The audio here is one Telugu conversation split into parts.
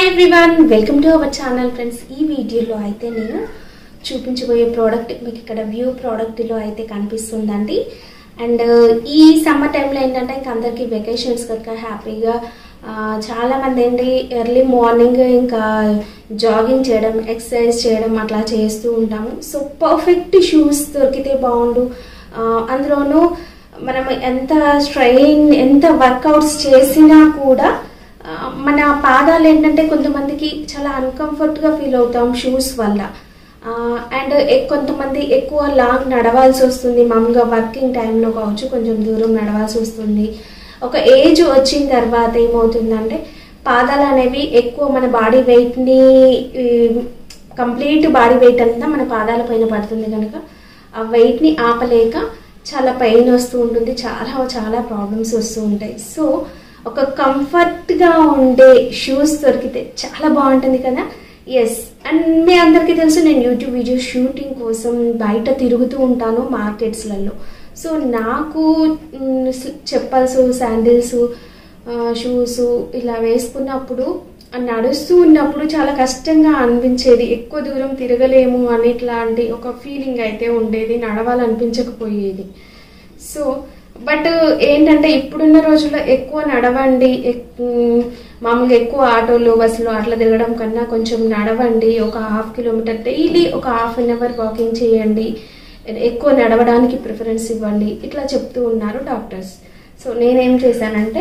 everyone welcome to our channel friends ఈ వీడియోలో అయితే నేను చూపించబోయే ప్రోడక్ట్ మీకు ఇక్కడ వ్యూ ప్రోడక్ట్లో అయితే కనిపిస్తుందండి అండ్ ఈ సమ్మర్ టైంలో ఏంటంటే ఇంకా అందరికీ వెకేషన్స్ కనుక హ్యాపీగా ఆ, చాలా మంది ఏంటి ఎర్లీ మార్నింగ్ ఇంకా జాగింగ్ చేయడం ఎక్సర్సైజ్ చేయడం అట్లా చేస్తూ ఉంటాము సో పర్ఫెక్ట్ షూస్ దొరికితే బాగుండు ఆ, అందులోనూ మనం ఎంత స్ట్రైన్ ఎంత వర్కౌట్స్ చేసినా కూడా ఆ, మన పాదాలు ఏంటంటే కొంతమందికి చాలా అన్కంఫర్ట్గా ఫీల్ అవుతాం షూస్ వల్ల అండ్ కొంతమంది ఎక్కువ లాంగ్ నడవాల్సి వస్తుంది మామూలుగా వర్కింగ్ టైంలో కావచ్చు కొంచెం దూరం నడవాల్సి వస్తుంది ఒక ఏజ్ వచ్చిన తర్వాత ఏమవుతుందంటే పాదాలు అనేవి ఎక్కువ మన బాడీ వెయిట్ని కంప్లీట్ బాడీ వెయిట్ అంతా మన పాదాల పైన పడుతుంది కనుక ఆ వెయిట్ని ఆపలేక చాలా పెయిన్ వస్తూ ఉంటుంది చాలా చాలా ప్రాబ్లమ్స్ వస్తూ ఉంటాయి సో ఒక కంఫర్ట్గా ఉండే షూస్ దొరికితే చాలా బాగుంటుంది కదా ఎస్ అండ్ మీ అందరికీ తెలుసు నేను యూట్యూబ్ వీడియో షూటింగ్ కోసం బయట తిరుగుతూ ఉంటాను మార్కెట్స్లలో సో నాకు చెప్పల్స్ శాండిల్స్ షూస్ ఇలా వేసుకున్నప్పుడు నడుస్తూ ఉన్నప్పుడు చాలా కష్టంగా అనిపించేది ఎక్కువ దూరం తిరగలేము అని ఇట్లాంటి ఒక ఫీలింగ్ అయితే ఉండేది నడవాలనిపించకపోయేది సో బట్ ఏంటంటే ఇప్పుడున్న రోజుల్లో ఎక్కువ నడవండి ఎక్- ఉమ్, మామూలుగా ఎక్కువ ఆటోలు బస్సులు అట్లా తిరగడం కన్నా కొంచెం నడవండి ఒక హాఫ్ కిలోమీటర్ డైలీ ఒక హాఫ్ అన్ అవర్ వాకింగ్ చేయండి ఎక్కువ నడవడానికి ప్రిఫరెన్స్ ఇవ్వండి ఇట్లా చెప్తూ ఉన్నారు డాక్టర్స్ సో నేనేం చేశానంటే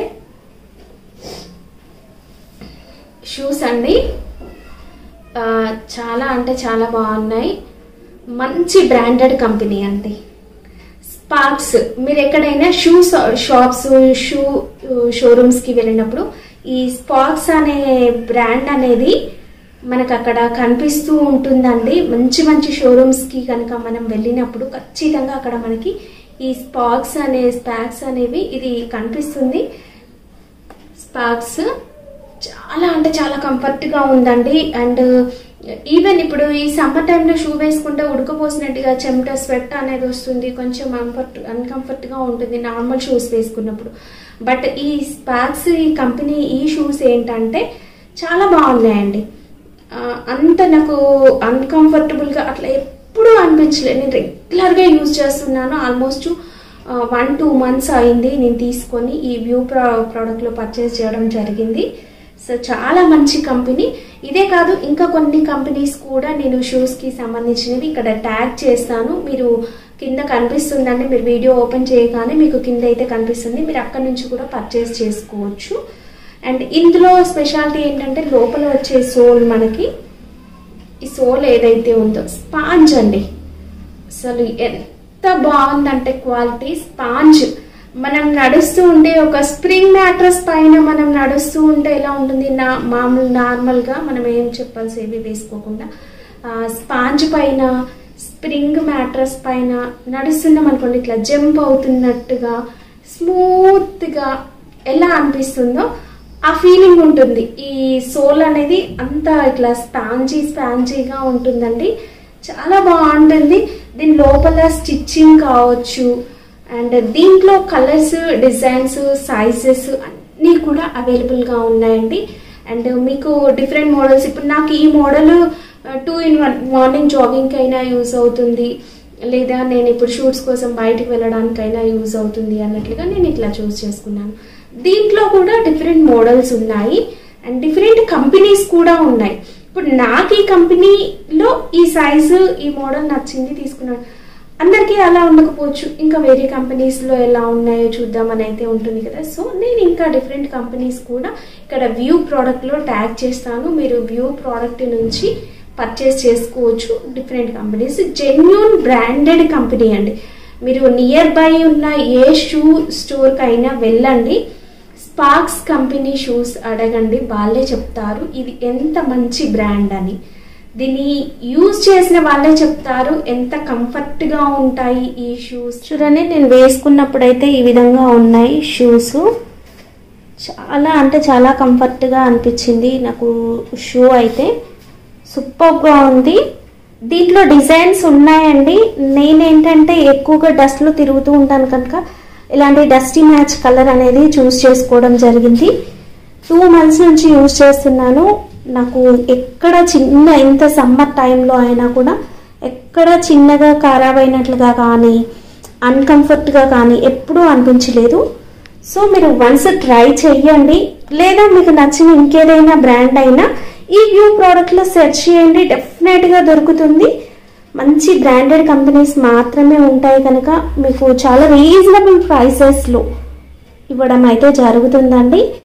షూస్ అండి ఆ, చాలా అంటే చాలా బాగున్నాయి మంచి బ్రాండెడ్ కంపెనీ అండి స్పార్క్స్ మీరు ఎక్కడైనా షూ షాప్స్ షూ షోరూమ్స్కి వెళ్ళినప్పుడు ఈ స్పార్క్స్ అనే బ్రాండ్ అనేది మనకు అక్కడ కనిపిస్తూ ఉంటుందండి మంచి మంచి షోరూమ్స్కి కనుక మనం వెళ్ళినప్పుడు ఖచ్చితంగా అక్కడ మనకి ఈ స్పార్క్స్ అనే స్పాక్స్ అనేవి ఇది కనిపిస్తుంది స్పార్క్స్ చాలా అంటే చాలా కంఫర్ట్గా ఉందండి అండ్ ఈవెన్ ఇప్పుడు ఈ సమ్మర్ టైంలో షూ వేసుకుంటే ఉడకపోసినట్టుగా చెమట స్వెట్ అనేది వస్తుంది కొంచెం కంఫర్ట్ అన్కంఫర్ట్గా ఉంటుంది నార్మల్ షూస్ వేసుకున్నప్పుడు బట్ ఈ స్పాక్స్ ఈ కంపెనీ ఈ షూస్ ఏంటంటే చాలా బాగున్నాయండి ఆ, అంత నాకు అన్కంఫర్టబుల్గా అట్లా ఎప్పుడూ అనిపించలేదు నేను రెగ్యులర్గా యూజ్ చేస్తున్నాను ఆల్మోస్ట్ వన్ టూ మంత్స్ అయింది నేను తీసుకొని ఈ వ్యూ ప్రా ప్రోడక్ట్లో పర్చేస్ చేయడం జరిగింది సో చాలా మంచి కంపెనీ ఇదే కాదు ఇంకా కొన్ని కంపెనీస్ కూడా నేను షూస్కి సంబంధించినవి ఇక్కడ ట్యాగ్ చేస్తాను మీరు కింద కనిపిస్తుందండి మీరు వీడియో ఓపెన్ చేయగానే మీకు కింద అయితే కనిపిస్తుంది మీరు అక్కడ నుంచి కూడా పర్చేస్ చేసుకోవచ్చు అండ్ ఇందులో స్పెషాలిటీ ఏంటంటే లోపల వచ్చే సోల్ మనకి ఈ సోల్ ఏదైతే ఉందో స్పాంజ్ అండి అసలు ఎంత బాగుందంటే క్వాలిటీ స్పాంజ్ మనం నడుస్తూ ఉంటే ఒక స్ప్రింగ్ మ్యాట్రస్ పైన మనం నడుస్తూ ఉంటే ఎలా ఉంటుంది నా మామూలు నార్మల్గా మనం ఏం చెప్పాల్సి ఏవి వేసుకోకుండా స్పాంజ్ పైన స్ప్రింగ్ మ్యాట్రస్ పైన నడుస్తున్నాం అనుకోండి ఇట్లా జంప్ అవుతున్నట్టుగా స్మూత్గా ఎలా అనిపిస్తుందో ఆ ఫీలింగ్ ఉంటుంది ఈ సోల్ అనేది అంత ఇట్లా స్పాంజీ స్పాంజీగా ఉంటుందండి చాలా బాగుంటుంది దీని లోపల స్టిచ్చింగ్ కావచ్చు అండ్ దీంట్లో కలర్స్ డిజైన్స్ సైజెస్ అన్నీ కూడా అవైలబుల్గా ఉన్నాయండి అండ్ మీకు డిఫరెంట్ మోడల్స్ ఇప్పుడు నాకు ఈ model two in one morning జాగింగ్కి అయినా యూజ్ అవుతుంది లేదా నేను ఇప్పుడు షూట్స్ కోసం బయటికి వెళ్ళడానికైనా యూజ్ అవుతుంది అన్నట్లుగా నేను ఇట్లా చూస్ చేసుకున్నాను దీంట్లో కూడా డిఫరెంట్ మోడల్స్ ఉన్నాయి అండ్ డిఫరెంట్ కంపెనీస్ కూడా ఉన్నాయి ఇప్పుడు నాకు ఈ కంపెనీలో ఈ సైజు ఈ మోడల్ నచ్చింది తీసుకున్నాను అందరికీ అలా ఉండకపోవచ్చు ఇంకా వేరే కంపెనీస్లో ఎలా ఉన్నాయో చూద్దామని అయితే ఉంటుంది కదా సో నేను ఇంకా డిఫరెంట్ కంపెనీస్ కూడా ఇక్కడ వ్యూ ప్రోడక్ట్లో ట్యాగ్ చేస్తాను మీరు వ్యూ ప్రోడక్ట్ నుంచి పర్చేస్ చేసుకోవచ్చు different companies genuine branded company అండి మీరు నియర్ బై ఉన్న ఏ షూ స్టోర్కి అయినా వెళ్ళండి స్పార్క్స్ కంపెనీ షూస్ అడగండి వాళ్ళే చెప్తారు ఇది ఎంత మంచి బ్రాండ్ అని దీన్ని యూజ్ చేసిన వాళ్ళే చెప్తారు ఎంత కంఫర్ట్ గా ఉంటాయి ఈ షూస్ చూడండి నేను వేసుకున్నప్పుడైతే ఈ విధంగా ఉన్నాయి షూస్ చాలా అంటే చాలా కంఫర్ట్ గా అనిపించింది నాకు షూ అయితే సూపర్ గా ఉంది దీంట్లో డిజైన్స్ ఉన్నాయండి నేనేంటంటే ఎక్కువగా డస్ట్లో తిరుగుతూ ఉంటాను కనుక ఇలాంటి డస్టీ మ్యాచ్ కలర్ అనేది చూస్ చేసుకోవడం జరిగింది టూ మంత్స్ నుంచి యూజ్ చేస్తున్నాను నాకు ఎక్కడ చిన్న ఇంత సమ్మర్ టైంలో అయినా కూడా ఎక్కడ చిన్నగా ఖరాబ్ అయినట్లుగా కానీ అన్కంఫర్ట్గా కానీ ఎప్పుడూ అనిపించలేదు సో మీరు వన్స్ ట్రై చెయ్యండి లేదా మీకు నచ్చిన ఇంకేదైనా బ్రాండ్ అయినా ఈ వ్యూ ప్రోడక్ట్లో సెర్చ్ చేయండి డెఫినెట్గా దొరుకుతుంది మంచి బ్రాండెడ్ కంపెనీస్ మాత్రమే ఉంటాయి కనుక మీకు చాలా రీజనబుల్ ప్రైసెస్లో ఇవ్వడం అయితే జరుగుతుందండి